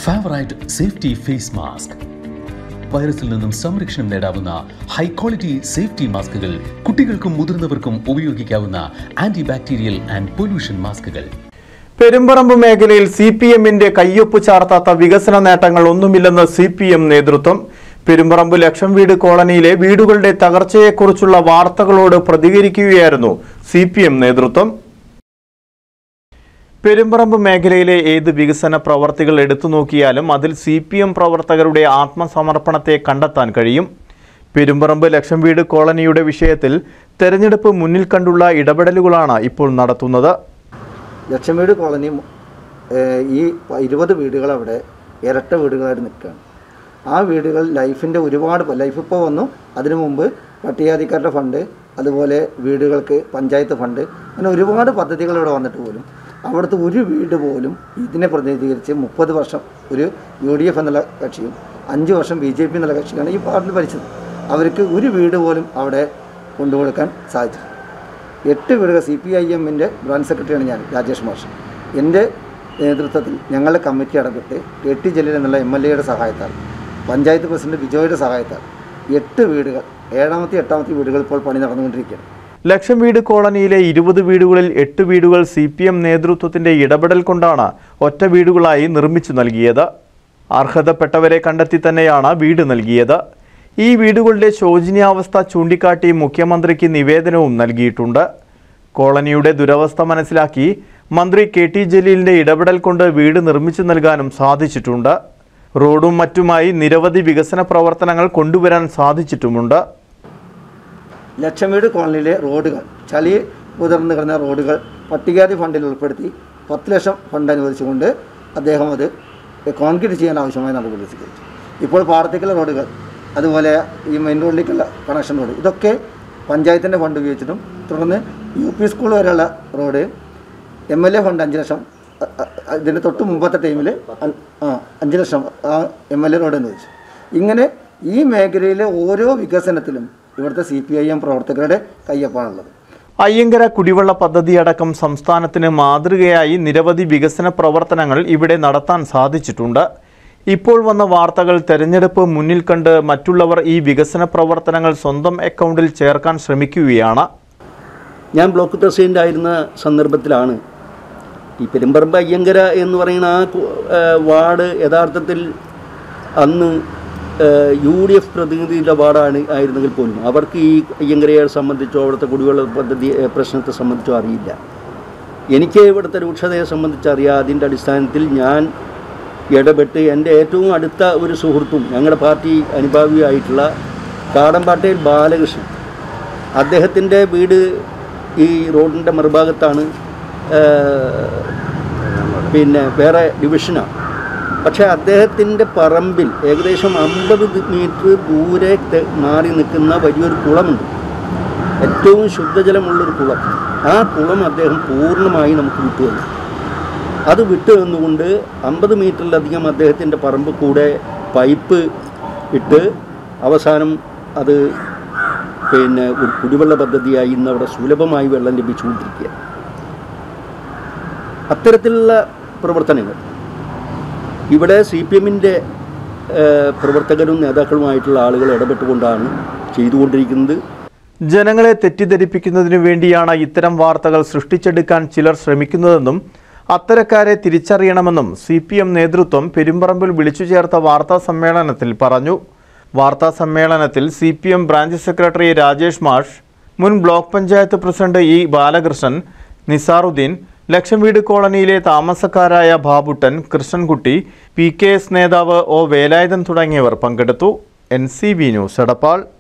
favourite safety face mask വൈറസിൽ നിന്നും സംരക്ഷണം നേടാവുന്ന ഹൈ ക്വാളിറ്റി സേഫ്റ്റി മാസ്കുകൾ കുട്ടികൾക്കും മുതിർന്നവർക്കും ഉപയോഗിക്കാവുന്ന ആന്റി ബാക്ടീരിയൽ ആൻഡ് പൊല്യൂഷൻ മാസ്കുകൾ പെരുമ്പറമ്പ് മേഖലയിൽ സി പി എമ്മിന്റെ കയ്യൊപ്പ് ചാർത്താത്ത വികസന നേട്ടങ്ങൾ ഒന്നുമില്ലെന്ന് സി പി എം നേതൃത്വം പെരുമ്പറമ്പ് ലക്ഷം വീട് കോളനിയിലെ വീടുകളുടെ തകർച്ചയെക്കുറിച്ചുള്ള വാർത്തകളോട് പ്രതികരിക്കുകയായിരുന്നു സി പി എം നേതൃത്വം പെരുമ്പറമ്പ് മേഖലയിലെ ഏത് വികസന പ്രവർത്തികൾ എടുത്തു നോക്കിയാലും അതിൽ സി പി എം പ്രവർത്തകരുടെ ആത്മസമർപ്പണത്തെ കണ്ടെത്താൻ കഴിയും പെരുമ്പറമ്പ് ലക്ഷം വീട് കോളനിയുടെ വിഷയത്തിൽ തെരഞ്ഞെടുപ്പ് മുന്നിൽ കണ്ടുള്ള ഇടപെടലുകളാണ് ഇപ്പോൾ നടത്തുന്നത് ലക്ഷംവീട് കോളനി ഏഹ്, ഈ പ- ഇരുപത് വീടുകൾ അവിടെ ഇരട്ട വീടുകളായിട്ട് നിൽക്കുകയാണ് ആ വീടുകൾ ലൈഫിൻ്റെ ഒരുപാട് പ- ലൈഫ് ഇപ്പോൾ വന്നു അതിനു മുമ്പ് പട്ടികജാതിക്കാരുടെ ഫണ്ട് അതുപോലെ വീടുകൾക്ക് പഞ്ചായത്ത് ഫണ്ട് അങ്ങനെ ഒരുപാട് പദ്ധതികൾ ഇവിടെ വന്നിട്ട് പോലും അവിടുത്തെ ഒരു വീട് പോലും ഇതിനെ പ്രതിനിധീകരിച്ച് മുപ്പത് വർഷം ഒരു യു ഡി എഫ് എന്നുള്ള കക്ഷിയും അഞ്ച് വർഷം ബി ജെ പി എന്നുള്ള കക്ഷിയാണ് ഈ പാർട്ടിയിൽ ഭരിച്ചത് അവർക്ക് ഒരു വീട് പോലും അവിടെ കൊണ്ടുകൊടുക്കാൻ സാധിച്ചു എട്ട് വീടുകൾ സി പി ഐ എമ്മിൻ്റെ ബ്രാഞ്ച് സെക്രട്ടറിയാണ് ഞാൻ രാജേഷ് മാഷ് എൻ്റെ നേതൃത്വത്തിൽ ഞങ്ങളുടെ കമ്മിറ്റി ഇടപെട്ട് കെ ടി ജലീൽ എന്നുള്ള എം എൽ എയുടെ സഹായത്താൽ പഞ്ചായത്ത് പ്രസിഡന്റ് ബിജോയുടെ സഹായത്താൽ എട്ട് വീടുകൾ ഏഴാമത്തെ എട്ടാമത്തെ വീടുകൾ ഇപ്പോൾ പണി നടന്നുകൊണ്ടിരിക്കുകയാണ് ലക്ഷം വീട് കോളനിയിലെ ഇരുപത് വീടുകളിൽ എട്ട് വീടുകൾ സി പി എം നേതൃത്വത്തിന്റെ ഇടപെടൽ കൊണ്ടാണ് ഒറ്റ വീടുകളായി നിർമ്മിച്ചു നൽകിയത് അർഹതപ്പെട്ടവരെ കണ്ടെത്തി തന്നെയാണ് വീട് നൽകിയത് ഈ വീടുകളുടെ ശോചനീയാവസ്ഥ ചൂണ്ടിക്കാട്ടി മുഖ്യമന്ത്രിക്ക് നിവേദനവും നൽകിയിട്ടുണ്ട് കോളനിയുടെ ദുരവസ്ഥ മനസ്സിലാക്കി മന്ത്രി കെ ടി ജലീലിന്റെ ഇടപെടൽ കൊണ്ട് വീട് നിർമ്മിച്ചു നൽകാനും സാധിച്ചിട്ടുണ്ട് റോഡും മറ്റുമായി നിരവധി വികസന പ്രവർത്തനങ്ങൾ കൊണ്ടുവരാൻ സാധിച്ചിട്ടുമുണ്ട് ലക്ഷം വീട് കോളനിയിലെ റോഡുകൾ ചളി കുതിർന്ന് കിടന്ന റോഡുകൾ പട്ടികജാതി ഫണ്ടിൽ ഉൾപ്പെടുത്തി പത്ത് ലക്ഷം ഫണ്ട് അനുവദിച്ചുകൊണ്ട് അദ്ദേഹം അത് കോൺക്രീറ്റ് ചെയ്യാൻ ആവശ്യമായ നടപടി സ്വീകരിച്ചു ഇപ്പോൾ പാടത്തേക്കുള്ള റോഡുകൾ അതുപോലെ ഈ മെയിൻ റോഡിലേക്കുള്ള കണക്ഷൻ റോഡ് ഇതൊക്കെ പഞ്ചായത്തിൻ്റെ ഫണ്ട് ഉപയോഗിച്ചിട്ടും തുടർന്ന് യു പി സ്കൂൾ വരെയുള്ള road M L A fund അഞ്ച് ലക്ഷം അ- അ- ഇതിന് തൊട്ട് മുമ്പത്തെ ടൈമിൽ ആ അഞ്ച് ലക്ഷം ആ എം എൽ എ റോഡ് അനുവദിച്ചു ഇങ്ങനെ ഈ മേഖലയിലെ ഓരോ വികസനത്തിലും ഇവിടുത്തെ സി പി ഐ എം പ്രവർത്തകരുടെ കയ്യൊപ്പാണുള്ളത് അയ്യങ്കര കുടിവെള്ള പദ്ധതി അടക്കം സംസ്ഥാനത്തിന് മാതൃകയായി നിരവധി വികസന പ്രവർത്തനങ്ങൾ ഇവിടെ നടത്താൻ സാധിച്ചിട്ടുണ്ട് ഇപ്പോൾ വന്ന വാർത്തകൾ തെരഞ്ഞെടുപ്പ് മുന്നിൽ കണ്ട് മറ്റുള്ളവർ ഈ വികസന പ്രവർത്തനങ്ങൾ സ്വന്തം അക്കൗണ്ടിൽ ചേർക്കാൻ ശ്രമിക്കുകയാണ് ഞാൻ ബ്ലോക്ക് പ്രസിഡൻ്റ് ആയിരുന്ന സന്ദർഭത്തിലാണ് ഈ പെരുമ്പറമ്പ് അയ്യങ്കര എന്ന് പറയുന്ന ആ കു- ആ, വാർഡ് യഥാർത്ഥത്തിൽ അന്ന് യു ഡി എഫ് പ്രതിനിധിയുടെ വാർഡാണ് ആയിരുന്നെങ്കിൽ പോലും അവർക്ക് ഈ അയ്യങ്കരയെ സംബന്ധിച്ചോ അവിടുത്തെ കുടിവെള്ള പദ്ധതി ഏ, പ്രശ്നത്തെ സംബന്ധിച്ചോ അറിയില്ല എനിക്ക് ഇവിടുത്തെ രൂക്ഷതയെ സംബന്ധിച്ച് അറിയാം അതിൻ്റെ അടിസ്ഥാനത്തിൽ ഞാൻ ഇടപെട്ട് എൻ്റെ ഏറ്റവും അടുത്ത ഒരു സുഹൃത്തും ഞങ്ങളുടെ പാർട്ടി അനുഭാവിയായിട്ടുള്ള കാടമ്പാട്ടയിൽ ബാലകൃഷ്ണൻ അദ്ദേഹത്തിൻ്റെ വീട് ഈ റോഡിൻ്റെ മറുഭാഗത്താണ് ആ, പിന്നെ വേറെ ഡിവിഷനാണ് പക്ഷേ അദ്ദേഹത്തിൻ്റെ പറമ്പിൽ ഏകദേശം അമ്പത് മീറ്റർ ദൂരെ തെ- മാറി നിൽക്കുന്ന വലിയൊരു കുളമുണ്ട് ഏറ്റവും ശുദ്ധജലമുള്ളൊരു കുളം ആ കുളം അദ്ദേഹം പൂർണ്ണമായി നമുക്ക് വിട്ടുവന്നു അത് വിട്ടു തന്നുകൊണ്ട് അമ്പത് മീറ്ററിലധികം അദ്ദേഹത്തിൻ്റെ പറമ്പ് കൂടെ പൈപ്പ് ഇട്ട് അവസാനം അത് പിന്നെ ഒരു കുടിവെള്ള പദ്ധതിയായി ഇന്ന് അവിടെ സുലഭമായി വെള്ളം ലഭിച്ചുകൊണ്ടിരിക്കുക അത്തരത്തിലുള്ള പ്രവർത്തനങ്ങൾ ഇവിടെ സി പി എമ്മിൻ്റെ പ്രവർത്തകരും നേതാക്കളുമായിട്ടുള്ള ആളുകൾ ഇടപെട്ടുകൊണ്ടാണ് ചെയ്തുകൊണ്ടിരിക്കുന്നത് ജനങ്ങളെ തെറ്റിദ്ധരിപ്പിക്കുന്നതിനു വേണ്ടിയാണ് ഇത്തരം വാർത്തകൾ സൃഷ്ടിച്ചെടുക്കാൻ ചിലർ ശ്രമിക്കുന്നതെന്നും അത്തരക്കാരെ തിരിച്ചറിയണമെന്നും സി പി എം നേതൃത്വം പെരുമ്പറമ്പിൽ വിളിച്ചു ചേർത്ത വാർത്താ സമ്മേളനത്തിൽ പറഞ്ഞു വാർത്താ സമ്മേളനത്തിൽ C P M branch secretary Rajesh Mash മുൻ block panchayat president E Balakrishnan Nizaruddin ലക്ഷം വീട് കോളനിയിലെ താമസക്കാരായ Babuttan Krishnankutty P K S നേതാവ് ഒ വേലായുധൻ തുടങ്ങിയവർ പങ്കെടുത്തു N C B news Edappal